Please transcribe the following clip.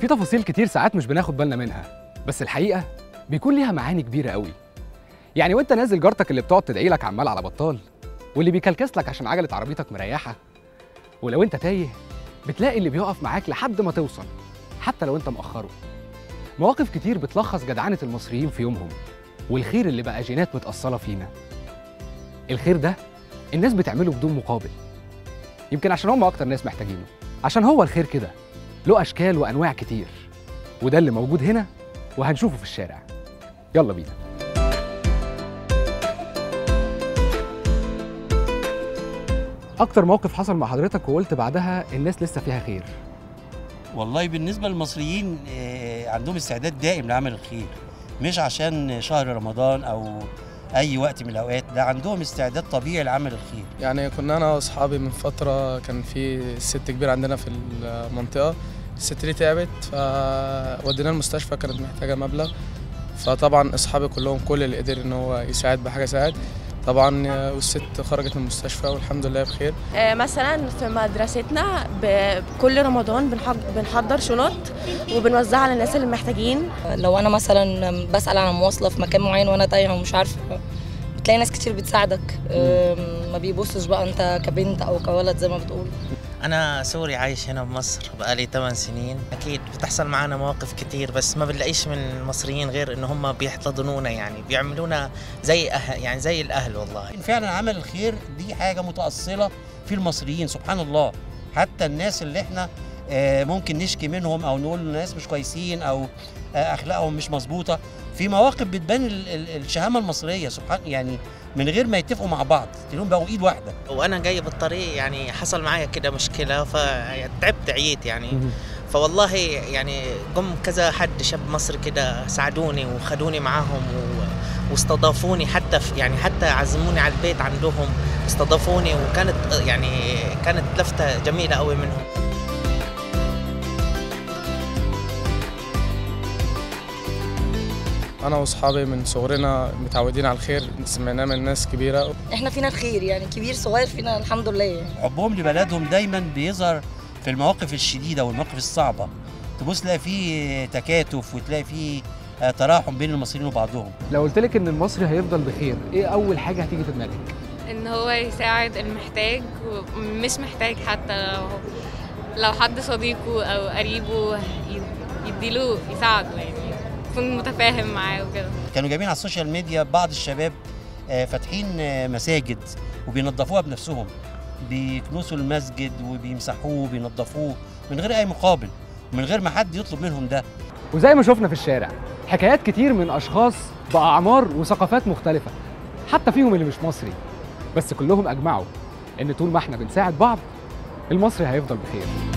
في تفاصيل كتير ساعات مش بناخد بالنا منها بس الحقيقه بيكون ليها معاني كبيره قوي يعني وانت نازل جارتك اللي بتقعد تدعي لك عمال على بطال واللي بيكلكس لك عشان عجله عربيتك مريحه ولو انت تايه بتلاقي اللي بيقف معاك لحد ما توصل حتى لو انت مأخره مواقف كتير بتلخص جدعنة المصريين في يومهم والخير اللي بقى جينات متأصلة فينا الخير ده الناس بتعمله بدون مقابل يمكن عشان هم أكتر ناس محتاجينه عشان هو الخير كده له أشكال وأنواع كتير وده اللي موجود هنا وهنشوفه في الشارع يلا بينا أكتر موقف حصل مع حضرتك وقلت بعدها الناس لسه فيها خير والله بالنسبة للمصريين آه، عندهم استعداد دائم لعمل الخير مش عشان شهر رمضان أو أي وقت من الأوقات ده عندهم استعداد طبيعي لعمل الخير يعني كنا انا واصحابي من فتره كان في ست كبيره عندنا في المنطقه الست دي تعبت فوديناها المستشفى كانت محتاجه مبلغ فطبعا اصحابي كلهم كل اللي قدر ان هو يساعد بحاجه ساعد طبعا والست خرجت من المستشفى والحمد لله بخير آه، مثلا في مدرستنا ب- كل رمضان بنحض- بنحضر شنط وبنوزعها على الناس اللي محتاجين لو انا مثلا بسال عن مواصله في مكان معين وانا تايهه ومش عارفه بتلاقي ناس كتير بتساعدك أم، ما بيبصش بقى انت كبنت او كولد زي ما بتقول أنا سوري عايش هنا بمصر بقالي 8 سنين أكيد بتحصل معنا مواقف كتير بس ما بنلاقيش من المصريين غير إن هم بيحتضنونا يعني بيعملونا زي أهل يعني زي الأهل والله فعلا عمل الخير دي حاجة متأصلة في المصريين سبحان الله حتى الناس اللي احنا آه، ممكن نشكي منهم أو نقول الناس مش كويسين أو آه، أخلاقهم مش مظبوطة في مواقف بتبان ال- ال- الشهامة المصرية سبحان يعني من غير ما يتفقوا مع بعض تلاقيهم بقوا إيد واحدة وأنا جاي بالطريق يعني حصل معايا كده مشكلة فتعبت عييت يعني فوالله يعني قم كذا حد شاب مصر كده ساعدوني وخدوني معاهم و... واستضافوني حتى في يعني حتى عزموني على البيت عندهم استضافوني وكانت يعني كانت لفتة جميلة قوي منهم انا واصحابي من صغرنا متعودين على الخير سمعناه من ناس كبيره احنا فينا الخير يعني كبير صغير فينا الحمد لله يعني. حبهم لبلدهم دايما بيظهر في المواقف الشديدة والمواقف الصعبة تبص تلاقي فيه تكاتف وتلاقي فيه آه، تراحم بين المصريين وبعضهم لو قلت لك ان المصري هيفضل بخير ايه اول حاجه هتيجي في دماغك ان هو يساعد المحتاج ومش محتاج حتى لو لو حد صديقه او قريبه ي- يديله يساعده يعني يكون متفاهم معاه وكده كانوا جايبين على السوشيال ميديا بعض الشباب آه، فاتحين آه، مساجد وبينظفوها بنفسهم بيكنسوا المسجد وبيمسحوه وبينظفوه من غير اي مقابل من غير ما حد يطلب منهم ده وزي ما شفنا في الشارع حكايات كتير من اشخاص باعمار وثقافات مختلفه حتى فيهم اللي مش مصري بس كلهم اجمعوا ان طول ما احنا بنساعد بعض المصري هيفضل بخير